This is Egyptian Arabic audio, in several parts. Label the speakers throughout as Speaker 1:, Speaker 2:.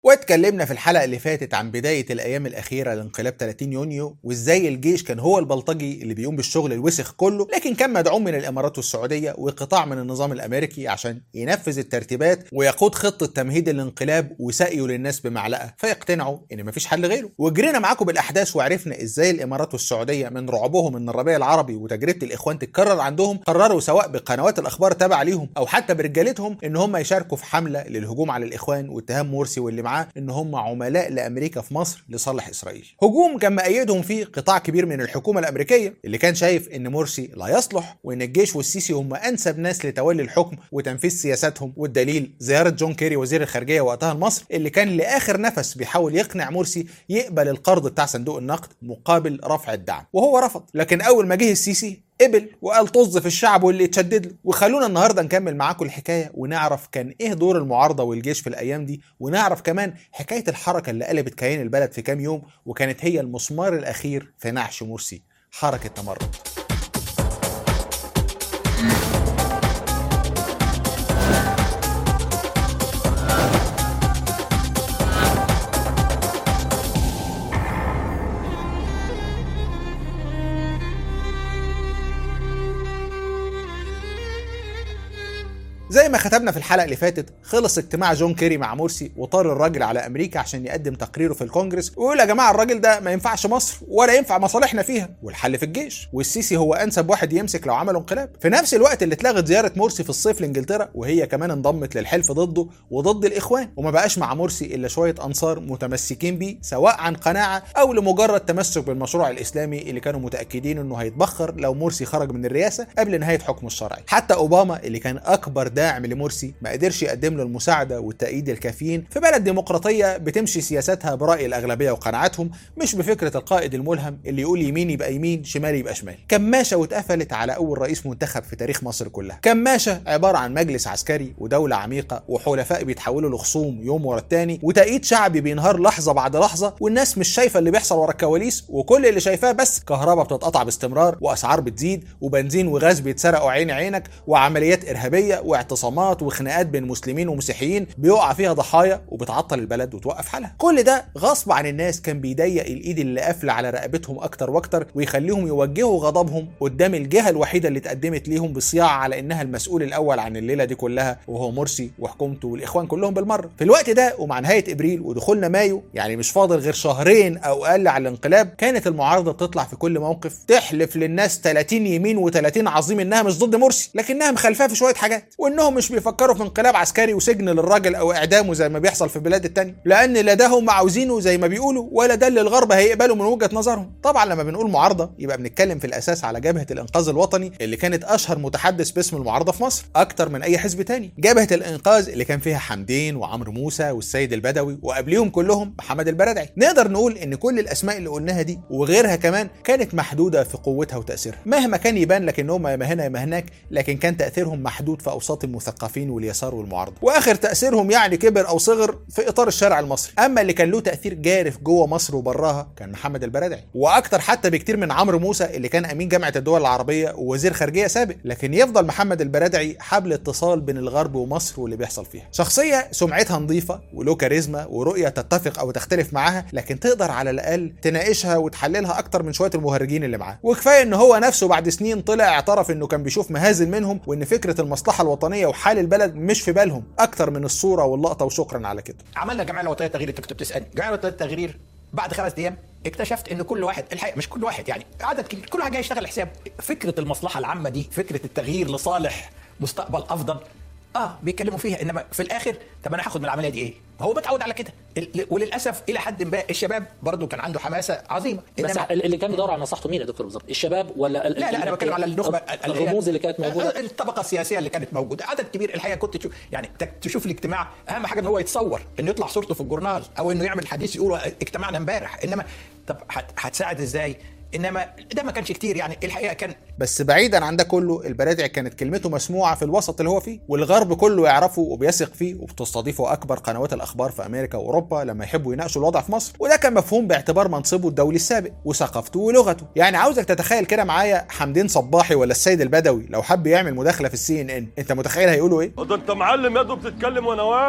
Speaker 1: واتكلمنا في الحلقة اللي فاتت عن بداية الأيام الأخيرة لانقلاب 30 يونيو وإزاي الجيش كان هو البلطجي اللي بيقوم بالشغل الوسخ كله لكن كان مدعوم من الإمارات والسعودية وقطاع من النظام الأمريكي عشان ينفذ الترتيبات ويقود خطة تمهيد الانقلاب وسقيه للناس بمعلقة فيقتنعوا إن مفيش حل غيره وجرينا معاكم بالأحداث وعرفنا إزاي الإمارات والسعودية من رعبهم إن الربيع العربي وتجربة الإخوان تتكرر عندهم قرروا سواء بقنوات الأخبار تابعة ليهم أو حتى برجالتهم إن هم يشاركوا في حملة للهجوم على الإخوان واتهام مرسي واللي معاه ان هم عملاء لامريكا في مصر لصالح اسرائيل. هجوم كان مأيدهم فيه قطاع كبير من الحكومه الامريكيه اللي كان شايف ان مرسي لا يصلح وان الجيش والسيسي هم انسب ناس لتولي الحكم وتنفيذ سياساتهم والدليل زياره جون كيري وزير الخارجيه وقتها لمصر اللي كان لاخر نفس بيحاول يقنع مرسي يقبل القرض بتاع صندوق النقد مقابل رفع الدعم وهو رفض لكن اول ما جه السيسي قبل وقال طز في الشعب واللي اتشدد له وخلونا النهارده نكمل معاكم الحكايه ونعرف كان ايه دور المعارضه والجيش في الايام دي ونعرف كمان حكايه الحركه اللي قلبت كيان البلد في كام يوم وكانت هي المسمار الاخير في نعش مرسي حركه تمرد زي ما ختمنا في الحلقه اللي فاتت خلص اجتماع جون كيري مع مرسي وطار الراجل على امريكا عشان يقدم تقريره في الكونجرس ويقول يا جماعه الراجل ده ما ينفعش مصر ولا ينفع مصالحنا فيها والحل في الجيش والسيسي هو انسب واحد يمسك لو عملوا انقلاب في نفس الوقت اللي اتلغت زياره مرسي في الصيف لانجلترا وهي كمان انضمت للحلف ضده وضد الاخوان وما بقاش مع مرسي الا شويه انصار متمسكين بيه سواء عن قناعه او لمجرد تمسك بالمشروع الاسلامي اللي كانوا متاكدين انه هيتبخر لو مرسي خرج من الرئاسه قبل نهايه حكمه الشرعي حتى اوباما اللي كان اكبر داعم لمرسي ما قدرش يقدم له المساعده والتأييد الكافيين في بلد ديمقراطيه بتمشي سياساتها براي الاغلبيه وقناعاتهم مش بفكره القائد الملهم اللي يقول يمين يبقى يمين شمال يبقى شمال كماشه واتقفلت على اول رئيس منتخب في تاريخ مصر كلها كماشه عباره عن مجلس عسكري ودوله عميقه وحلفاء بيتحولوا لخصوم يوم ورا التاني وتأييد شعبي بينهار لحظه بعد لحظه والناس مش شايفه اللي بيحصل ورا الكواليس وكل اللي شايفاه بس كهرباء بتتقطع باستمرار واسعار بتزيد وبنزين وغاز بيتسرقوا عين عينك وعمليات ارهابيه واعتصامات وخناقات بين مسلمين ومسيحيين بيقع فيها ضحايا وبتعطل البلد وتوقف حالها كل ده غصب عن الناس كان بيضيق الايد اللي قافله على رقبتهم اكتر واكتر ويخليهم يوجهوا غضبهم قدام الجهه الوحيده اللي اتقدمت ليهم بصياعه على انها المسؤول الاول عن الليله دي كلها وهو مرسي وحكومته والاخوان كلهم بالمره في الوقت ده ومع نهايه ابريل ودخولنا مايو يعني مش فاضل غير شهرين او اقل على الانقلاب كانت المعارضه بتطلع في كل موقف تحلف للناس 30 يمين و30 عظيم انها مش ضد مرسي لكنها مخالفاه في شويه حاجات وانهم مش بيفكروا في انقلاب عسكري وسجن للراجل او اعدامه زي ما بيحصل في البلاد التانية لان لا ده هم عاوزينه زي ما بيقولوا ولا ده اللي الغرب هيقبله من وجهه نظرهم طبعا لما بنقول معارضه يبقى بنتكلم في الاساس على جبهه الانقاذ الوطني اللي كانت اشهر متحدث باسم المعارضه في مصر اكتر من اي حزب تاني جبهه الانقاذ اللي كان فيها حمدين وعمرو موسى والسيد البدوي وقبليهم كلهم محمد البرادعي نقدر نقول ان كل الاسماء اللي قلناها دي وغيرها كمان كانت محدوده في قوتها وتاثيرها مهما كان يبان لك انهم يا هنا يا هناك لكن كان تاثيرهم محدود في اوساط المثقفين واليسار والمعارضه واخر تاثيرهم يعني كبر او صغر في اطار الشارع المصري اما اللي كان له تاثير جارف جوه مصر وبراها كان محمد البرادعي واكتر حتى بكتير من عمرو موسى اللي كان امين جامعه الدول العربيه ووزير خارجيه سابق لكن يفضل محمد البرادعي حبل اتصال بين الغرب ومصر واللي بيحصل فيها شخصيه سمعتها نظيفه وله كاريزما ورؤيه تتفق او تختلف معاها لكن تقدر على الاقل تناقشها وتحللها اكتر من شويه المهرجين اللي معاه وكفايه ان هو نفسه بعد سنين طلع اعترف انه كان بيشوف مهازل منهم وان فكره المصلحه الوطنيه وحال البلد مش في بالهم اكتر من الصوره واللقطه وشكرا على كده
Speaker 2: عملنا الجمعيه الوطنيه للتغيير انت كنت بتسالني الجمعيه الوطنيه للتغيير بعد خمس ايام اكتشفت ان كل واحد الحقيقه مش كل واحد يعني عدد كبير كل واحد جاي يشتغل حساب فكره المصلحه العامه دي فكره التغيير لصالح مستقبل افضل اه بيتكلموا فيها انما في الاخر طب انا هاخد من العمليه دي ايه؟ هو متعود على كده وللاسف الى حد ما الشباب برضه كان عنده حماسه عظيمه
Speaker 3: بس اللي كان بيدور على مصلحته مين يا دكتور بالظبط؟ الشباب ولا
Speaker 2: لا لا انا بتكلم على النخبه
Speaker 3: الرموز اللي كانت موجوده
Speaker 2: الطبقه السياسيه اللي كانت موجوده عدد كبير الحقيقه كنت تشوف يعني تشوف الاجتماع اهم حاجه ان هو يتصور انه يطلع صورته في الجورنال او انه يعمل حديث يقول اجتمعنا امبارح انما طب هتساعد ازاي؟ انما ده ما كانش كتير يعني الحقيقه كان
Speaker 1: بس بعيدا عن ده كله البرادعي كانت كلمته مسموعه في الوسط اللي هو فيه والغرب كله يعرفه وبيثق فيه وبتستضيفه اكبر قنوات الاخبار في امريكا واوروبا لما يحبوا يناقشوا الوضع في مصر وده كان مفهوم باعتبار منصبه الدولي السابق وثقافته ولغته يعني عاوزك تتخيل كده معايا حمدين صباحي ولا السيد البدوي لو حب يعمل مداخله في السي ان ان انت متخيل هيقولوا ايه
Speaker 4: ده انت معلم يا دوب بتتكلم وانا واقف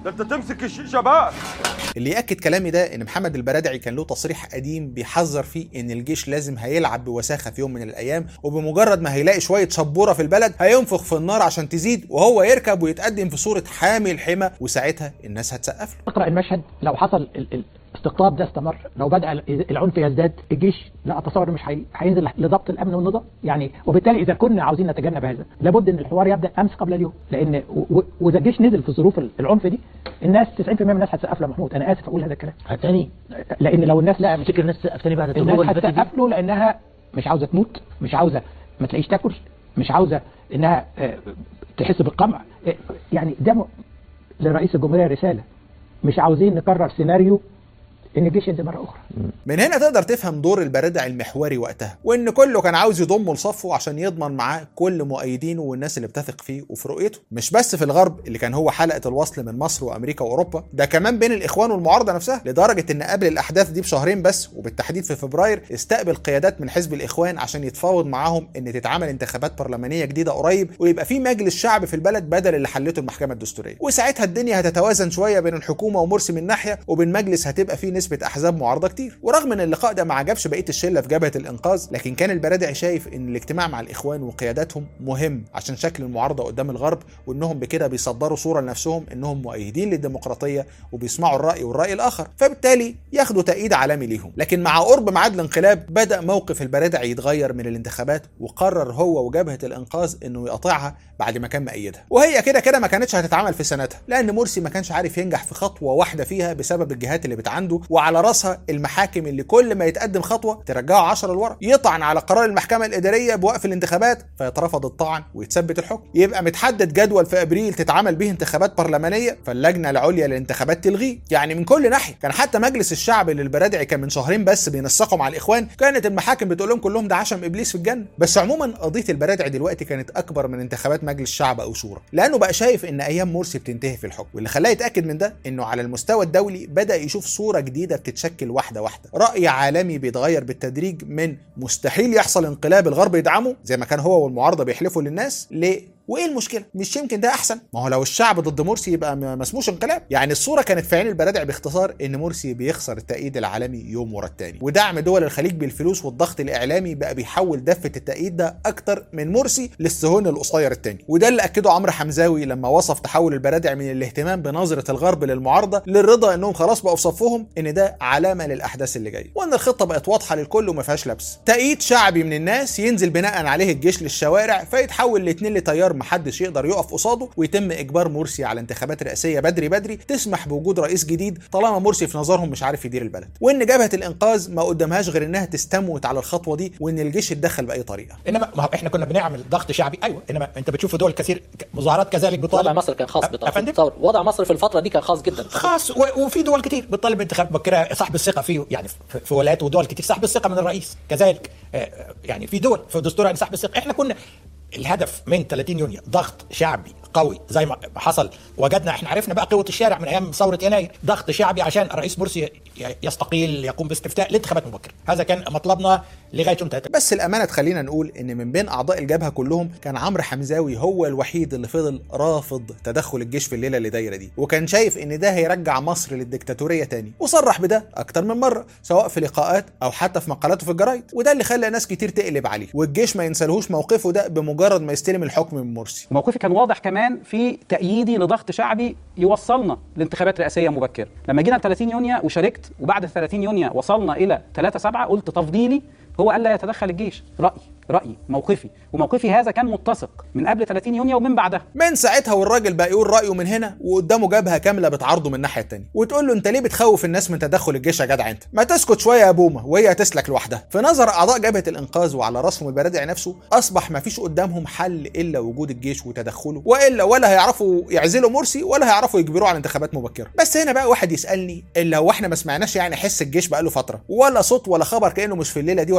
Speaker 4: ده انت تمسك الشيشه بقى
Speaker 1: اللي ياكد كلامي ده ان محمد البرادعي كان له تصريح قديم بيحذر فيه ان الجيش لازم هيلعب بوساخه في يوم من الايام وبمجرد ما هيلاقي شويه شبوره في البلد هينفخ في النار عشان تزيد وهو يركب ويتقدم في صوره حامي الحمى وساعتها الناس هتسقف له
Speaker 5: اقرا المشهد لو حصل ال- الاستقطاب ده استمر لو بدا ال- العنف يزداد الجيش لا اتصور إنه مش هي- هينزل لضبط الامن والنظام يعني وبالتالي اذا كنا عاوزين نتجنب هذا لابد ان الحوار يبدا امس قبل اليوم لان و- و- واذا الجيش نزل في ظروف ال- العنف دي الناس 90% من الناس هتسقف له محمود انا اسف اقول هذا الكلام
Speaker 3: تاني
Speaker 5: لان لو الناس لا مش
Speaker 3: تفتكر الناس تسقف تاني بعد
Speaker 5: الناس
Speaker 3: التجربه اللي فاتت دي
Speaker 5: هتسقف له لانها مش عاوزه تموت مش عاوزه ما تلاقيش تاكل مش عاوزه انها آه، تحس بالقمع آه، يعني ده م- لرئيس الجمهوريه رساله مش عاوزين نكرر سيناريو ان الجيش ينزل مره اخرى
Speaker 1: من هنا تقدر تفهم دور البرادع المحوري وقتها وان كله كان عاوز يضمه لصفه عشان يضمن معاه كل مؤيدينه والناس اللي بتثق فيه وفي رؤيته مش بس في الغرب اللي كان هو حلقه الوصل من مصر وامريكا واوروبا ده كمان بين الاخوان والمعارضه نفسها لدرجه ان قبل الاحداث دي بشهرين بس وبالتحديد في فبراير استقبل قيادات من حزب الاخوان عشان يتفاوض معاهم ان تتعمل انتخابات برلمانيه جديده قريب ويبقى في مجلس شعب في البلد بدل اللي حلته المحكمه الدستوريه وساعتها الدنيا هتتوازن شويه بين الحكومه ومرسي من ناحيه وبين مجلس هتبقى فيه نسبه احزاب معارضه كتير ورغم ان اللقاء ده ما عجبش بقيه الشله في جبهه الانقاذ لكن كان البرادعي شايف ان الاجتماع مع الاخوان وقياداتهم مهم عشان شكل المعارضه قدام الغرب وانهم بكده بيصدروا صوره لنفسهم انهم مؤيدين للديمقراطيه وبيسمعوا الراي والراي الاخر فبالتالي ياخدوا تأييد عالمي ليهم لكن مع قرب ميعاد الانقلاب بدا موقف البرادعي يتغير من الانتخابات وقرر هو وجبهه الانقاذ انه يقاطعها بعد ما كان مأيدها وهي كده كده ما كانتش هتتعمل في سنتها لان مرسي ما كانش عارف ينجح في خطوه واحده فيها بسبب الجهات اللي بتعنده وعلى راسها المحاكم اللي كل ما يتقدم خطوه ترجعه 10 لورا يطعن على قرار المحكمه الاداريه بوقف الانتخابات فيترفض الطعن ويتثبت الحكم يبقى متحدد جدول في ابريل تتعمل به انتخابات برلمانيه فاللجنه العليا للانتخابات تلغيه يعني من كل ناحيه كان حتى مجلس الشعب اللي البرادعي كان من شهرين بس بينسقوا مع الاخوان كانت المحاكم بتقول لهم كلهم ده عشم ابليس في الجنه بس عموما قضيه البرادعي دلوقتي كانت اكبر من انتخابات مجلس شعب او شورى لانه بقى شايف ان ايام مرسي بتنتهي في الحكم واللي خلاه يتاكد من ده انه على المستوى الدولي بدا يشوف صوره جديده بتتشكل واحده واحده راي عالمي بيتغير بالتدريج من مستحيل يحصل انقلاب الغرب يدعمه زي ما كان هو والمعارضه بيحلفوا للناس ل وايه المشكله مش يمكن ده احسن ما هو لو الشعب ضد مرسي يبقى م- ما اسموش انقلاب يعني الصوره كانت في عين البرادع باختصار ان مرسي بيخسر التأييد العالمي يوم ورا التاني ودعم دول الخليج بالفلوس والضغط الاعلامي بقى بيحول دفه التأييد ده اكتر من مرسي للسهون القصير التاني وده اللي اكده عمرو حمزاوي لما وصف تحول البرادع من الاهتمام بنظره الغرب للمعارضه للرضا انهم خلاص بقوا في صفهم ان ده علامه للاحداث اللي جايه وان الخطه بقت واضحه للكل وما فيهاش لبس تأييد شعبي من الناس ينزل بناء عليه الجيش للشوارع فيتحول الاتنين لتيار محدش يقدر يقف قصاده ويتم اجبار مرسي على انتخابات رئاسيه بدري بدري تسمح بوجود رئيس جديد طالما مرسي في نظرهم مش عارف يدير البلد وان جبهه الانقاذ ما قدامهاش غير انها تستموت على الخطوه دي وان الجيش يتدخل باي طريقه
Speaker 2: انما ما هو احنا كنا بنعمل ضغط شعبي ايوه انما انت بتشوف في دول كثير ك- مظاهرات كذلك بتطالب
Speaker 3: وضع مصر كان خاص
Speaker 2: أ- أفندم؟
Speaker 3: بتصور وضع مصر في الفتره دي كان خاص جدا
Speaker 2: خاص و- وفي دول كتير بتطالب بانتخابات مبكره صاحب الثقه فيه يعني في- في ولايات ودول كتير صاحب الثقه من الرئيس كذلك آه، يعني في دول في دستورها يعني صاحب الثقه احنا كنا الهدف من 30 يونيو ضغط شعبي قوي زي ما حصل وجدنا احنا عرفنا بقى قوه الشارع من ايام ثوره يناير ضغط شعبي عشان الرئيس مرسي ي- يستقيل يقوم باستفتاء لانتخابات مبكره هذا كان مطلبنا لغايه يوم 3
Speaker 1: بس الامانه تخلينا نقول ان من بين اعضاء الجبهه كلهم كان عمرو حمزاوي هو الوحيد اللي فضل رافض تدخل الجيش في الليله اللي دايره دي وكان شايف ان ده هيرجع مصر للديكتاتوريه تاني وصرح بده اكتر من مره سواء في لقاءات او حتى في مقالاته في الجرايد وده اللي خلى ناس كتير تقلب عليه والجيش ما ينسلهوش موقفه ده بمجرد ما يستلم الحكم من مرسي
Speaker 6: موقفي كان واضح كمان في تأييدي لضغط شعبي يوصلنا لانتخابات رئاسية مبكرة لما جينا ل 30 يونيو وشاركت وبعد ال 30 يونيو وصلنا إلى 3 7 قلت تفضيلي هو ألا يتدخل الجيش رأيي رأيي موقفي وموقفي هذا كان متسق من قبل 30 يونيو ومن بعدها
Speaker 1: من ساعتها والراجل بقى يقول رايه من هنا وقدامه جبهه كامله بتعارضه من الناحيه التانيه وتقول له انت ليه بتخوف الناس من تدخل الجيش يا جدع انت ما تسكت شويه يا بومه وهي هتسلك لوحدها في نظر اعضاء جبهه الانقاذ وعلى راسهم البرادعي نفسه اصبح ما فيش قدامهم حل الا وجود الجيش وتدخله والا ولا هيعرفوا يعزلوا مرسي ولا هيعرفوا يجبروه على انتخابات مبكره بس هنا بقى واحد يسالني الا هو احنا ما سمعناش يعني حس الجيش بقاله فتره ولا صوت ولا خبر كانه مش في الليله دي ولا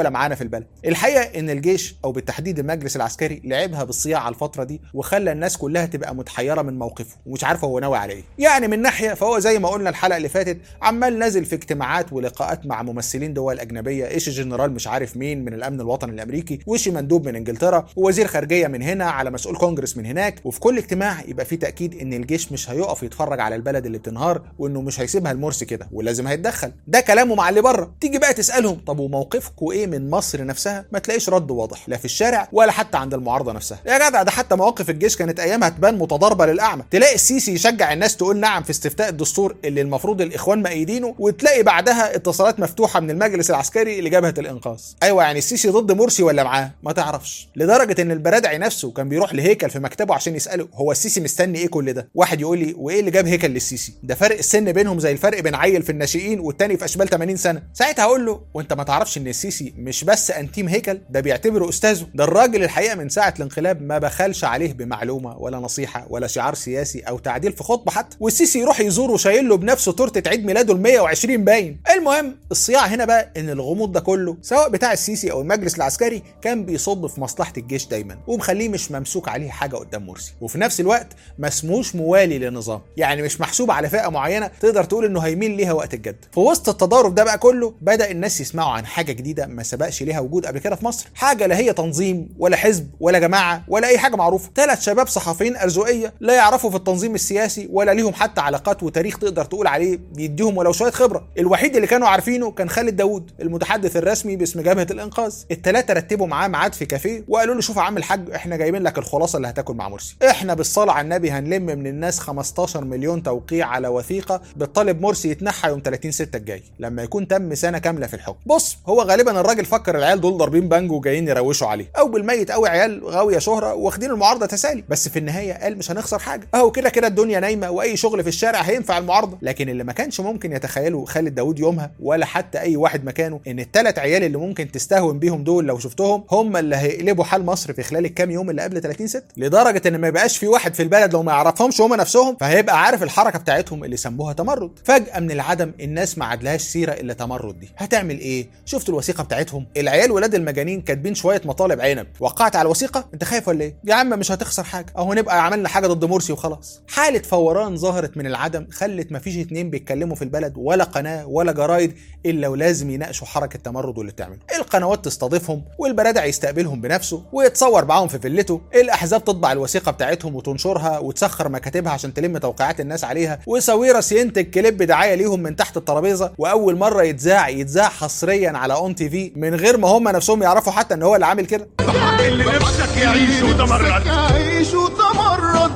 Speaker 1: ولا معانا في البلد الحقيقه ان الجيش او بالتحديد المجلس العسكري لعبها بالصياعه الفتره دي وخلى الناس كلها تبقى متحيره من موقفه ومش عارفه هو ناوي على ايه يعني من ناحيه فهو زي ما قلنا الحلقه اللي فاتت عمال نازل في اجتماعات ولقاءات مع ممثلين دول اجنبيه ايش جنرال مش عارف مين من الامن الوطني الامريكي وشي مندوب من انجلترا ووزير خارجيه من هنا على مسؤول كونجرس من هناك وفي كل اجتماع يبقى في تاكيد ان الجيش مش هيقف يتفرج على البلد اللي بتنهار وانه مش هيسيبها المرسي كده ولازم هيتدخل ده كلامه مع اللي بره تيجي بقى تسالهم طب وموقفكم ايه من مصر نفسها ما تلاقيش رد واضح لا في الشارع ولا حتى عند المعارضه نفسها يا جدع ده حتى مواقف الجيش كانت ايامها تبان متضاربه للاعمى تلاقي السيسي يشجع الناس تقول نعم في استفتاء الدستور اللي المفروض الاخوان مأيدينه وتلاقي بعدها اتصالات مفتوحه من المجلس العسكري لجبهه الانقاذ ايوه يعني السيسي ضد مرسي ولا معاه ما تعرفش لدرجه ان البرادعي نفسه كان بيروح لهيكل في مكتبه عشان يساله هو السيسي مستني ايه كل ده واحد يقول لي وايه اللي جاب هيكل للسيسي ده فرق السن بينهم زي الفرق بين عيل في الناشئين والتاني في اشبال 80 سنه ساعتها هقول له وانت ما تعرفش ان السيسي مش بس انتيم هيكل ده بيعتبره استاذه ده الراجل الحقيقه من ساعه الانقلاب ما بخلش عليه بمعلومه ولا نصيحه ولا شعار سياسي او تعديل في خطبه حتى والسيسي يروح يزوره شايل له بنفسه تورته عيد ميلاده ال 120 باين المهم الصياع هنا بقى ان الغموض ده كله سواء بتاع السيسي او المجلس العسكري كان بيصب في مصلحه الجيش دايما ومخليه مش ممسوك عليه حاجه قدام مرسي وفي نفس الوقت ما اسموش موالي للنظام يعني مش محسوب على فئه معينه تقدر تقول انه هيميل ليها وقت الجد في وسط التضارب ده بقى كله بدا الناس يسمعوا عن حاجه جديده ما سبقش ليها وجود قبل كده في مصر حاجه لا هي تنظيم ولا حزب ولا جماعه ولا اي حاجه معروفه ثلاث شباب صحفيين ارزقيه لا يعرفوا في التنظيم السياسي ولا ليهم حتى علاقات وتاريخ تقدر تقول عليه بيديهم ولو شويه خبره الوحيد اللي كانوا عارفينه كان خالد داوود المتحدث الرسمي باسم جبهه الانقاذ الثلاثه رتبوا معاه ميعاد في كافيه وقالوا له شوف يا عم الحاج احنا جايبين لك الخلاصه اللي هتاكل مع مرسي احنا بالصلاه على النبي هنلم من الناس 15 مليون توقيع على وثيقه بتطالب مرسي يتنحى يوم 30 6 الجاي لما يكون تم سنه كامله في الحكم بص هو غالبا الراجل فكر العيال دول ضاربين بانجو وجايين يروشوا عليه او بالميت قوي عيال غاويه شهره واخدين المعارضه تسالي بس في النهايه قال مش هنخسر حاجه اهو كده كده الدنيا نايمه واي شغل في الشارع هينفع المعارضه لكن اللي ما كانش ممكن يتخيله خالد داوود يومها ولا حتى اي واحد مكانه ان الثلاث عيال اللي ممكن تستهون بيهم دول لو شفتهم هم اللي هيقلبوا حال مصر في خلال الكام يوم اللي قبل 30 6 لدرجه ان ما يبقاش في واحد في البلد لو ما يعرفهمش هم نفسهم فهيبقى عارف الحركه بتاعتهم اللي سموها تمرد فجاه من العدم الناس ما عادلهاش سيره الا تمرد دي هتعمل ايه شفتوا الوثيقه بتاعتهم العيال ولاد المجانين كاتبين شويه مطالب عنب وقعت على الوثيقه انت خايف ولا ايه يا عم مش هتخسر حاجه اهو نبقى عملنا حاجه ضد مرسي وخلاص حاله فوران ظهرت من العدم خلت مفيش اتنين بيتكلموا في البلد ولا قناه ولا جرايد الا ولازم يناقشوا حركه التمرد واللي بتعمله القنوات تستضيفهم والبرادع يستقبلهم بنفسه ويتصور معاهم في فيلته الاحزاب تطبع الوثيقه بتاعتهم وتنشرها وتسخر مكاتبها عشان تلم توقيعات الناس عليها وساويرس ينتج كليب دعايه ليهم من تحت الترابيزه واول مره يتذاع يتذاع حصريا على اون تي في من غير ما هم نفسهم يعرفوا حتى ان هو اللي عامل كده
Speaker 4: اللي نفسك يعيش وتمرد
Speaker 7: عيش وتمرد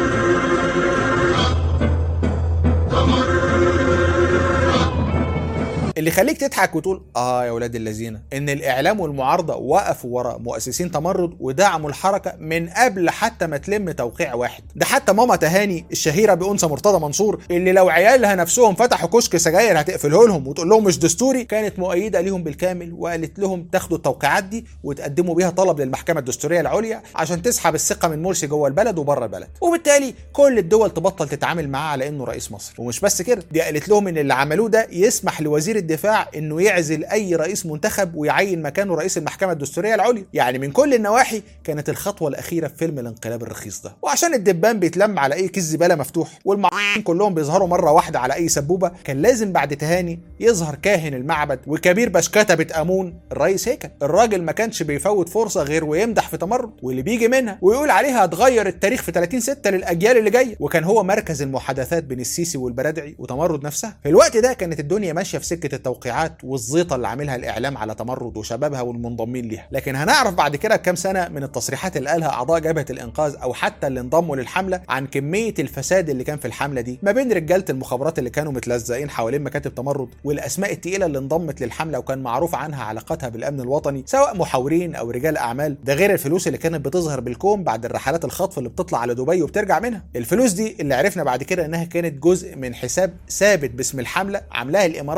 Speaker 1: اللي يخليك تضحك وتقول اه يا ولاد الذين ان الاعلام والمعارضه وقفوا وراء مؤسسين تمرد ودعموا الحركه من قبل حتى ما تلم توقيع واحد ده حتى ماما تهاني الشهيره بانثى مرتضى منصور اللي لو عيالها نفسهم فتحوا كشك سجاير هتقفله لهم وتقول لهم مش دستوري كانت مؤيده ليهم بالكامل وقالت لهم تاخدوا التوقيعات دي وتقدموا بيها طلب للمحكمه الدستوريه العليا عشان تسحب الثقه من مرسي جوه البلد وبره البلد وبالتالي كل الدول تبطل تتعامل معاه على انه رئيس مصر ومش بس كده دي قالت لهم ان اللي عملوه ده يسمح لوزير الدفاع انه يعزل اي رئيس منتخب ويعين مكانه رئيس المحكمه الدستوريه العليا يعني من كل النواحي كانت الخطوه الاخيره في فيلم الانقلاب الرخيص ده وعشان الدبان بيتلم على اي كيس زباله مفتوح والمعين كلهم بيظهروا مره واحده على اي سبوبه كان لازم بعد تهاني يظهر كاهن المعبد وكبير بشكتبة امون الرئيس هيكل الراجل ما كانش بيفوت فرصه غير ويمدح في تمرد واللي بيجي منها ويقول عليها هتغير التاريخ في 30 6 للاجيال اللي جايه وكان هو مركز المحادثات بين السيسي والبرادعي وتمرد نفسها في الوقت ده كانت الدنيا ماشيه في سكه التوقيعات والزيطه اللي عاملها الاعلام على تمرد وشبابها والمنضمين ليها لكن هنعرف بعد كده بكام سنه من التصريحات اللي قالها اعضاء جبهه الانقاذ او حتى اللي انضموا للحمله عن كميه الفساد اللي كان في الحمله دي ما بين رجاله المخابرات اللي كانوا متلزقين حوالين مكاتب تمرد والاسماء التقيله اللي انضمت للحمله وكان معروف عنها علاقتها بالامن الوطني سواء محاورين او رجال اعمال ده غير الفلوس اللي كانت بتظهر بالكوم بعد الرحلات الخطف اللي بتطلع على دبي وبترجع منها الفلوس دي اللي عرفنا بعد كده انها كانت جزء من حساب ثابت باسم الحمله عاملاها الامارات مخصوص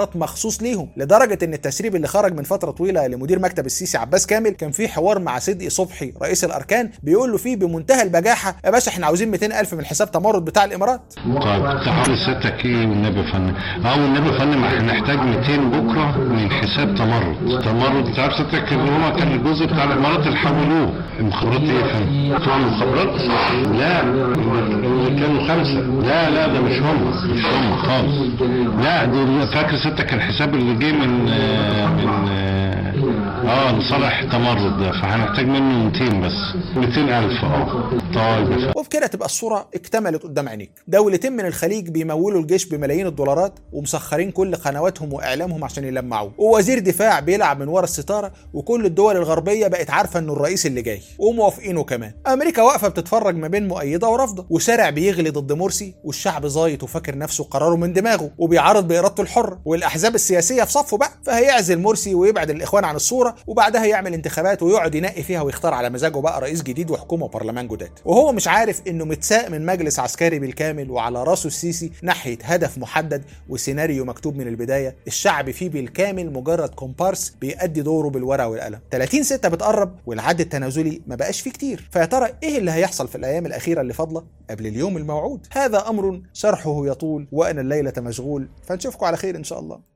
Speaker 1: مخصوص ليهم لدرجه ان التسريب اللي خرج من فتره طويله لمدير مكتب السيسي عباس كامل كان فيه حوار مع صدقي صبحي رئيس الاركان بيقول له فيه بمنتهى البجاحه يا باشا احنا عاوزين 200000 من حساب تمرد بتاع الامارات
Speaker 8: طيب تعالى سيادتك ايه والنبي يا فندم اه والنبي يا فندم احنا نحتاج 200 بكره من حساب تمرد تمرد انت عارف سيادتك ان هو كان الجزء بتاع الامارات اللي حولوه المخابرات ايه يا فندم؟ بتوع المخابرات؟ لا اللي كانوا خمسه لا لا ده مش هم مش هم خالص لا دي فاكر سيادتك الحساب اللي جه من آه، من اه آه، لصالح تمرد ده فهنحتاج منه 200 بس 200000 اه طيب يا فندم.
Speaker 1: وبكده تبقى الصورة اكتملت قدام عينيك دولتين من الخليج بيمولوا الجيش بملايين الدولارات ومسخرين كل قنواتهم وإعلامهم عشان يلمعوه ووزير دفاع بيلعب من ورا الستارة وكل الدول الغربية بقت عارفة انه الرئيس اللي جاي وموافقينه كمان أمريكا واقفة بتتفرج ما بين مؤيدة ورافضة وشارع بيغلي ضد مرسي والشعب زايط وفاكر نفسه قراره من دماغه وبيعارض بإرادته الحرة والأحزاب السياسية في صفه بقى فهيعزل مرسي ويبعد الإخوان عن الصورة وبعدها يعمل انتخابات ويقعد ينقي فيها ويختار على مزاجه بقى رئيس جديد وحكومة وبرلمان جداد وهو مش عارف انه متساق من مجلس عسكري بالكامل وعلى راسه السيسي ناحية هدف محدد وسيناريو مكتوب من البداية الشعب فيه بالكامل مجرد كومبارس بيأدي دوره بالورقة والقلم 30 ستة بتقرب والعد التنازلي ما بقاش فيه كتير فيا ترى ايه اللي هيحصل في الايام الاخيرة اللي فاضلة قبل اليوم الموعود هذا امر شرحه يطول وانا الليلة مشغول فنشوفكم على خير ان شاء الله